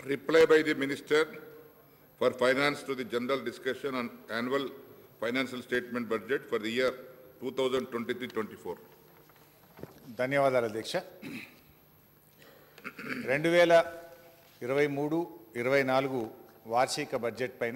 reply by the Minister for Finance to the general discussion on annual financial statement budget for the year 2023-24. ధన్యవాదాలు అధ్యక్ష రెండు వేల ఇరవై మూడు ఇరవై నాలుగు వార్షిక బడ్జెట్ పైన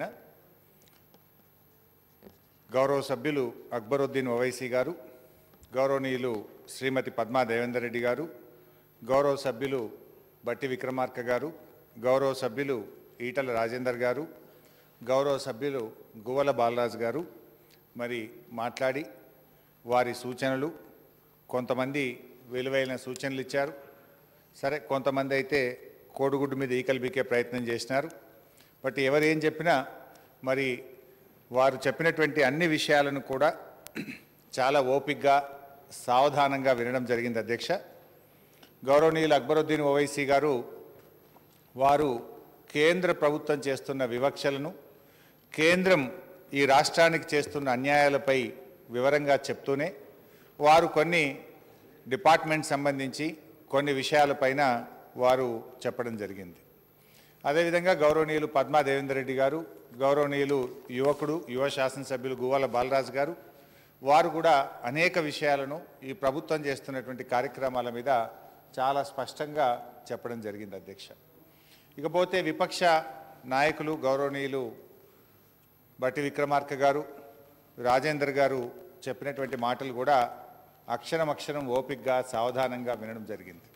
గౌరవ సభ్యులు అక్బరుద్దీన్ ఓవైసీ గారు గౌరవనీయులు శ్రీమతి పద్మా దేవేందర్ రెడ్డి గారు గౌరవ సభ్యులు బట్టి విక్రమార్క గారు గౌరవ సభ్యులు ఈటల రాజేందర్ గారు గౌరవ సభ్యులు గువ్వల బాలరాజు గారు మరి మాట్లాడి వారి సూచనలు కొంతమంది విలువైన సూచనలు ఇచ్చారు సరే కొంతమంది అయితే కోడిగుడ్డు మీద ఈకలు బీకే ప్రయత్నం చేసినారు బట్ ఎవరు ఏం చెప్పినా మరి వారు చెప్పినటువంటి అన్ని విషయాలను కూడా చాలా ఓపిగ్గా సావధానంగా వినడం జరిగింది అధ్యక్ష గౌరవనీయులు అక్బరుద్దీన్ ఓవైసీ గారు వారు కేంద్ర ప్రభుత్వం చేస్తున్న వివక్షలను కేంద్రం ఈ రాష్ట్రానికి చేస్తున్న అన్యాయాలపై వివరంగా చెప్తూనే వారు కొన్ని డిపార్ట్మెంట్ సంబంధించి కొన్ని విషయాలపైన వారు చెప్పడం జరిగింది అదేవిధంగా గౌరవనీయులు పద్మా దేవేందర్ రెడ్డి గారు గౌరవనీయులు యువకుడు యువ శాసనసభ్యులు గువ్వాల బాలరాజు గారు వారు కూడా అనేక విషయాలను ఈ ప్రభుత్వం చేస్తున్నటువంటి కార్యక్రమాల మీద చాలా స్పష్టంగా చెప్పడం జరిగింది అధ్యక్ష ఇకపోతే విపక్ష నాయకులు గౌరవనీయులు బట్టి విక్రమార్క గారు రాజేందర్ గారు చెప్పినటువంటి మాటలు కూడా అక్షరం అక్షరం ఓపిగ్గా సావధానంగా వినడం జరిగింది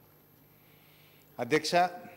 అధ్యక్ష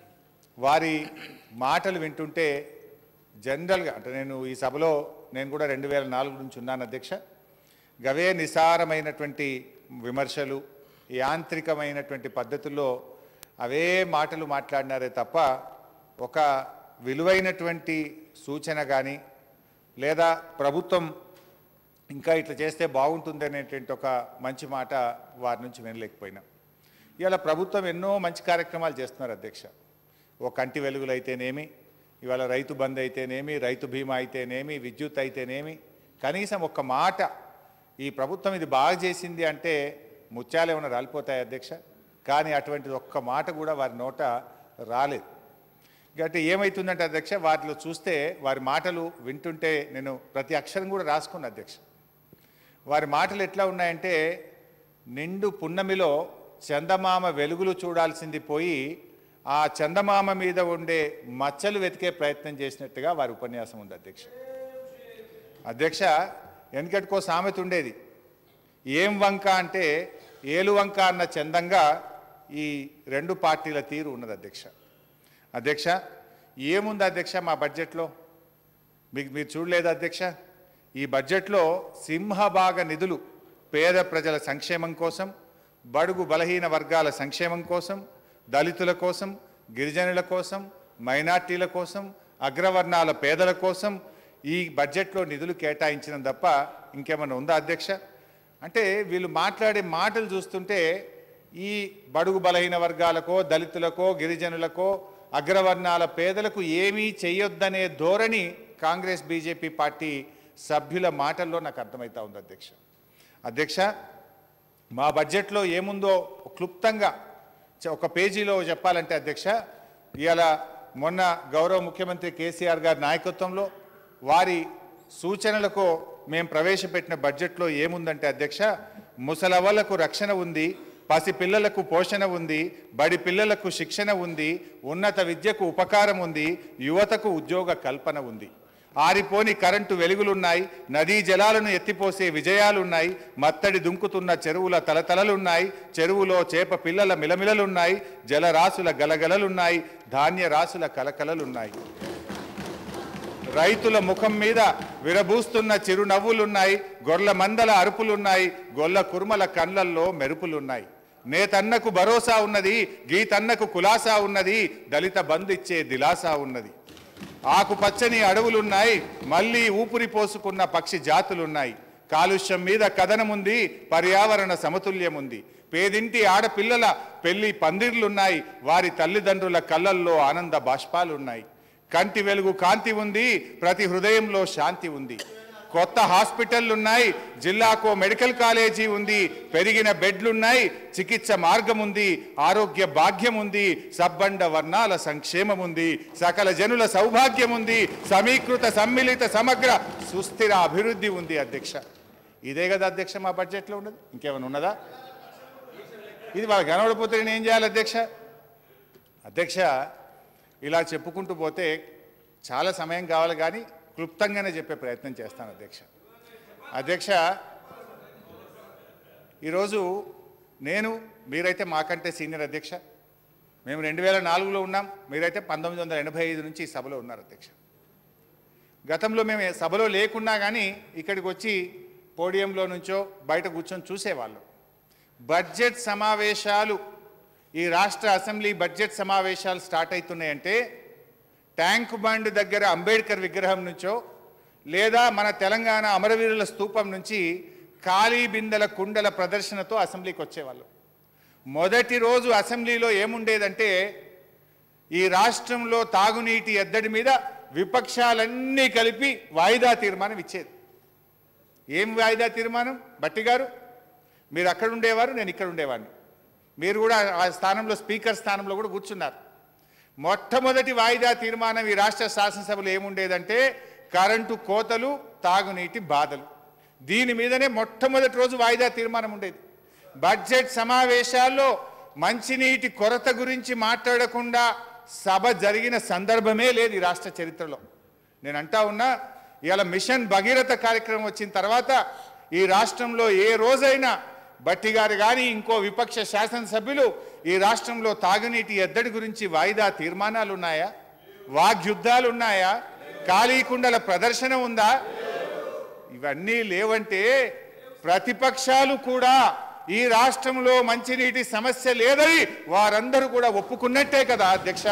వారి మాటలు వింటుంటే జనరల్గా అంటే నేను ఈ సభలో నేను కూడా రెండు వేల నాలుగు నుంచి ఉన్నాను అధ్యక్ష గవే నిసారమైనటువంటి విమర్శలు యాంత్రికమైనటువంటి పద్ధతుల్లో అవే మాటలు మాట్లాడినారే తప్ప ఒక విలువైనటువంటి సూచన కానీ లేదా ప్రభుత్వం ఇంకా ఇట్లా చేస్తే బాగుంటుంది అనేటువంటి ఒక మంచి మాట వారి నుంచి వినలేకపోయినా ఇవాళ ప్రభుత్వం ఎన్నో మంచి కార్యక్రమాలు చేస్తున్నారు అధ్యక్ష ఓ కంటి వెలుగులు అయితేనేమి ఇవాళ రైతు బంద్ అయితేనేమి రైతు బీమా అయితేనేమి విద్యుత్ అయితేనేమి కనీసం ఒక్క మాట ఈ ప్రభుత్వం ఇది బాగా చేసింది అంటే ముత్యాలు ఏమైనా రాలిపోతాయి అధ్యక్ష కానీ అటువంటిది ఒక్క మాట కూడా వారి నోట రాలేదు కాబట్టి ఏమవుతుందంటే అధ్యక్ష వాటిలో చూస్తే వారి మాటలు వింటుంటే నేను ప్రతి అక్షరం కూడా రాసుకున్నా అధ్యక్ష వారి మాటలు ఎట్లా ఉన్నాయంటే నిండు పున్నమిలో చందమామ వెలుగులు చూడాల్సింది పోయి ఆ చందమామ మీద ఉండే మచ్చలు వెతికే ప్రయత్నం చేసినట్టుగా వారి ఉపన్యాసం ఉంది అధ్యక్ష అధ్యక్ష వెనకటికో సామెత ఉండేది ఏం వంక అంటే ఏలు వంక అన్న చందంగా ఈ రెండు పార్టీల తీరు ఉన్నది అధ్యక్ష అధ్యక్ష ఏముంది అధ్యక్ష మా బడ్జెట్లో మీకు మీరు చూడలేదు అధ్యక్ష ఈ బడ్జెట్లో సింహభాగ నిధులు పేద ప్రజల సంక్షేమం కోసం బడుగు బలహీన వర్గాల సంక్షేమం కోసం దళితుల కోసం గిరిజనుల కోసం మైనార్టీల కోసం అగ్రవర్ణాల పేదల కోసం ఈ బడ్జెట్లో నిధులు కేటాయించడం తప్ప ఇంకేమైనా ఉందా అధ్యక్ష అంటే వీళ్ళు మాట్లాడే మాటలు చూస్తుంటే ఈ బడుగు బలహీన వర్గాలకో దళితులకో గిరిజనులకో అగ్రవర్ణాల పేదలకు ఏమీ చేయొద్దనే ధోరణి కాంగ్రెస్ బీజేపీ పార్టీ సభ్యుల మాటల్లో నాకు అర్థమవుతా ఉంది అధ్యక్ష అధ్యక్ష మా బడ్జెట్లో ఏముందో క్లుప్తంగా చ- ఒక పేజీలో చెప్పాలంటే అధ్యక్ష ఇవాళ మొన్న గౌరవ ముఖ్యమంత్రి కేసీఆర్ గారి నాయకత్వంలో వారి సూచనలకు మేము ప్రవేశపెట్టిన బడ్జెట్లో ఏముందంటే అధ్యక్ష ముసలవ్వలకు రక్షణ ఉంది పసి పిల్లలకు పోషణ ఉంది బడి పిల్లలకు శిక్షణ ఉంది ఉన్నత విద్యకు ఉపకారం ఉంది యువతకు ఉద్యోగ కల్పన ఉంది ఆరిపోని కరెంటు వెలుగులున్నాయి నదీ జలాలను ఎత్తిపోసే విజయాలున్నాయి మత్తడి దుంకుతున్న చెరువుల తలతలలున్నాయి చెరువులో చేప పిల్లల మిలమిలలున్నాయి జలరాశుల గలగలలున్నాయి ధాన్య రాశుల కలకలలున్నాయి రైతుల ముఖం మీద విరబూస్తున్న చిరునవ్వులున్నాయి గొర్ల మందల అరుపులున్నాయి గొల్ల కుర్మల కళ్ళల్లో మెరుపులున్నాయి నేతన్నకు భరోసా ఉన్నది గీతన్నకు కులాసా ఉన్నది దళిత బంధు ఇచ్చే దిలాసా ఉన్నది ఆకుపచ్చని అడవులున్నాయి మళ్ళీ ఊపిరి పోసుకున్న పక్షి జాతులున్నాయి కాలుష్యం మీద కథనముంది పర్యావరణ సమతుల్యం ఉంది పేదింటి ఆడపిల్లల పెళ్లి పందిర్లున్నాయి వారి తల్లిదండ్రుల కళ్ళల్లో ఆనంద బాష్పాలున్నాయి కంటి వెలుగు కాంతి ఉంది ప్రతి హృదయంలో శాంతి ఉంది కొత్త హాస్పిటళ్లు ఉన్నాయి జిల్లాకు మెడికల్ కాలేజీ ఉంది పెరిగిన బెడ్లున్నాయి చికిత్స మార్గం ఉంది ఆరోగ్య భాగ్యం ఉంది సబ్బండ వర్ణాల సంక్షేమం ఉంది సకల జనుల సౌభాగ్యం ఉంది సమీకృత సమ్మిళిత సమగ్ర సుస్థిర అభివృద్ధి ఉంది అధ్యక్ష ఇదే కదా అధ్యక్ష మా బడ్జెట్లో ఉన్నది ఇంకేమైనా ఉన్నదా ఇది వాళ్ళు కనబడిపోతే నేను ఏం చేయాలి అధ్యక్ష అధ్యక్ష ఇలా చెప్పుకుంటూ పోతే చాలా సమయం కావాలి కానీ క్లుప్తంగానే చెప్పే ప్రయత్నం చేస్తాను అధ్యక్ష అధ్యక్ష ఈరోజు నేను మీరైతే మాకంటే సీనియర్ అధ్యక్ష మేము రెండు వేల నాలుగులో ఉన్నాం మీరైతే పంతొమ్మిది వందల ఎనభై ఐదు నుంచి ఈ సభలో ఉన్నారు అధ్యక్ష గతంలో మేము ఏ సభలో లేకున్నా కానీ ఇక్కడికి వచ్చి పోడియంలో నుంచో బయట కూర్చొని చూసేవాళ్ళం బడ్జెట్ సమావేశాలు ఈ రాష్ట్ర అసెంబ్లీ బడ్జెట్ సమావేశాలు స్టార్ట్ అవుతున్నాయంటే ట్యాంక్ బండ్ దగ్గర అంబేద్కర్ విగ్రహం నుంచో లేదా మన తెలంగాణ అమరవీరుల స్తూపం నుంచి ఖాళీ బిందెల కుండల ప్రదర్శనతో అసెంబ్లీకి వచ్చేవాళ్ళు మొదటి రోజు అసెంబ్లీలో ఏముండేదంటే ఈ రాష్ట్రంలో తాగునీటి ఎద్దడి మీద విపక్షాలన్నీ కలిపి వాయిదా తీర్మానం ఇచ్చేది ఏం వాయిదా తీర్మానం బట్టి గారు మీరు అక్కడ ఉండేవారు నేను ఇక్కడ ఉండేవాడిని మీరు కూడా ఆ స్థానంలో స్పీకర్ స్థానంలో కూడా కూర్చున్నారు మొట్టమొదటి వాయిదా తీర్మానం ఈ రాష్ట్ర శాసనసభలో ఏముండేదంటే కరెంటు కోతలు తాగునీటి బాధలు దీని మీదనే మొట్టమొదటి రోజు వాయిదా తీర్మానం ఉండేది బడ్జెట్ సమావేశాల్లో మంచినీటి కొరత గురించి మాట్లాడకుండా సభ జరిగిన సందర్భమే లేదు ఈ రాష్ట్ర చరిత్రలో నేను అంటా ఉన్నా ఇవాళ మిషన్ భగీరథ కార్యక్రమం వచ్చిన తర్వాత ఈ రాష్ట్రంలో ఏ రోజైనా బట్టి గారు కానీ ఇంకో విపక్ష శాసనసభ్యులు ఈ రాష్ట్రంలో తాగునీటి ఎద్దడి గురించి వాయిదా తీర్మానాలు ఉన్నాయా వాగ్యుద్ధాలు ఉన్నాయా ఖాళీ కుండల ప్రదర్శన ఉందా ఇవన్నీ లేవంటే ప్రతిపక్షాలు కూడా ఈ రాష్ట్రంలో మంచినీటి సమస్య లేదని వారందరూ కూడా ఒప్పుకున్నట్టే కదా అధ్యక్ష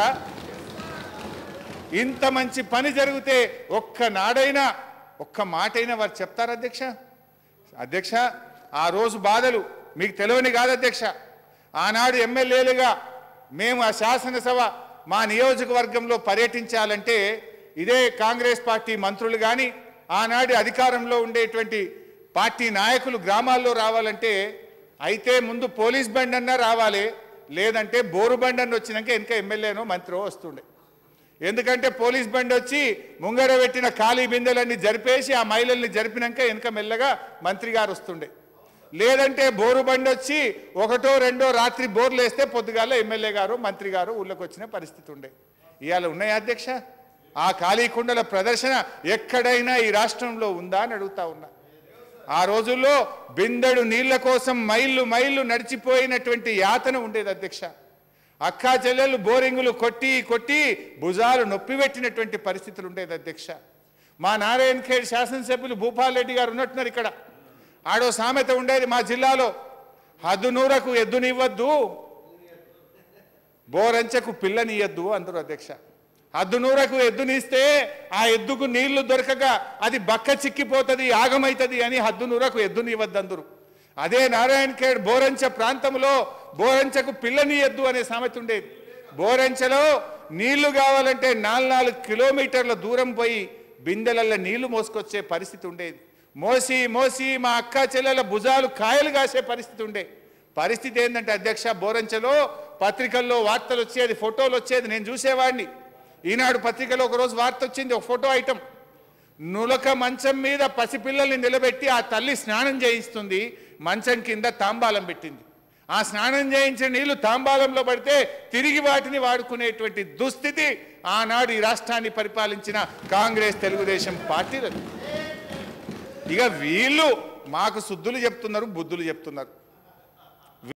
ఇంత మంచి పని జరిగితే ఒక్క నాడైనా ఒక్క మాటైనా వారు చెప్తారు అధ్యక్ష అధ్యక్ష ఆ రోజు బాధలు మీకు తెలియని కాదు అధ్యక్ష ఆనాడు ఎమ్మెల్యేలుగా మేము ఆ శాసనసభ మా నియోజకవర్గంలో పర్యటించాలంటే ఇదే కాంగ్రెస్ పార్టీ మంత్రులు కానీ ఆనాటి అధికారంలో ఉండేటువంటి పార్టీ నాయకులు గ్రామాల్లో రావాలంటే అయితే ముందు పోలీస్ బండి అన్నా రావాలి లేదంటే బోరు బండి అన్న వచ్చినాక వెనక ఎమ్మెల్యేనో మంత్రో వస్తుండే ఎందుకంటే పోలీస్ బండి వచ్చి ముంగర పెట్టిన ఖాళీ బిందెలన్నీ జరిపేసి ఆ మహిళల్ని జరిపినాక వెనక మెల్లగా మంత్రి గారు వస్తుండే లేదంటే బోరు బండి వచ్చి ఒకటో రెండో రాత్రి బోర్లు వేస్తే పొద్దుగాల ఎమ్మెల్యే గారు మంత్రి గారు ఊళ్ళోకి వచ్చిన పరిస్థితి ఉండే ఇవాళ ఉన్నాయా అధ్యక్ష ఆ ఖాళీ కుండల ప్రదర్శన ఎక్కడైనా ఈ రాష్ట్రంలో ఉందా అని అడుగుతా ఉన్నా ఆ రోజుల్లో బిందెడు నీళ్ల కోసం మైళ్ళు మైళ్ళు నడిచిపోయినటువంటి యాతన ఉండేది అధ్యక్ష అక్కా చెల్లెలు బోరింగులు కొట్టి కొట్టి భుజాలు నొప్పి పెట్టినటువంటి పరిస్థితులు ఉండేది అధ్యక్ష మా నారాయణ ఖేడ్ శాసనసభ్యులు భూపాల్ రెడ్డి గారు ఉన్నట్టున్నారు ఇక్కడ ఆడో సామెత ఉండేది మా జిల్లాలో హద్దు నూరకు ఎద్దునివ్వద్దు బోరంచెకు పిల్లనియద్దు అందరూ అధ్యక్ష హద్దు నూరకు ఎద్దునిస్తే ఆ ఎద్దుకు నీళ్లు దొరకక అది బక్క చిక్కిపోతుంది ఆగమైతుంది అని హద్దు నూరకు ఎద్దునివ్వద్దు అందరూ అదే నారాయణ ఖేడ్ బోరంచ ప్రాంతంలో బోరంచకు పిల్లనియద్దు అనే సామెత ఉండేది బోరంచలో నీళ్లు కావాలంటే నాలుగు నాలుగు కిలోమీటర్ల దూరం పోయి బిందెలల్లో నీళ్లు మోసుకొచ్చే పరిస్థితి ఉండేది మోసి మోసి మా అక్క చెల్లెల భుజాలు కాయలు కాసే పరిస్థితి ఉండే పరిస్థితి ఏంటంటే అధ్యక్ష బోరంచలో పత్రికల్లో వార్తలు వచ్చేది ఫోటోలు వచ్చేది నేను చూసేవాడిని ఈనాడు పత్రికలో ఒకరోజు వార్త వచ్చింది ఒక ఫోటో ఐటమ్ నులక మంచం మీద పసిపిల్లల్ని నిలబెట్టి ఆ తల్లి స్నానం చేయిస్తుంది మంచం కింద తాంబాలం పెట్టింది ఆ స్నానం చేయించిన నీళ్లు తాంబాలంలో పడితే తిరిగి వాటిని వాడుకునేటువంటి దుస్థితి ఆనాడు ఈ రాష్ట్రాన్ని పరిపాలించిన కాంగ్రెస్ తెలుగుదేశం పార్టీలు ఇక వీళ్ళు మాకు శుద్ధులు చెప్తున్నారు బుద్ధులు చెప్తున్నారు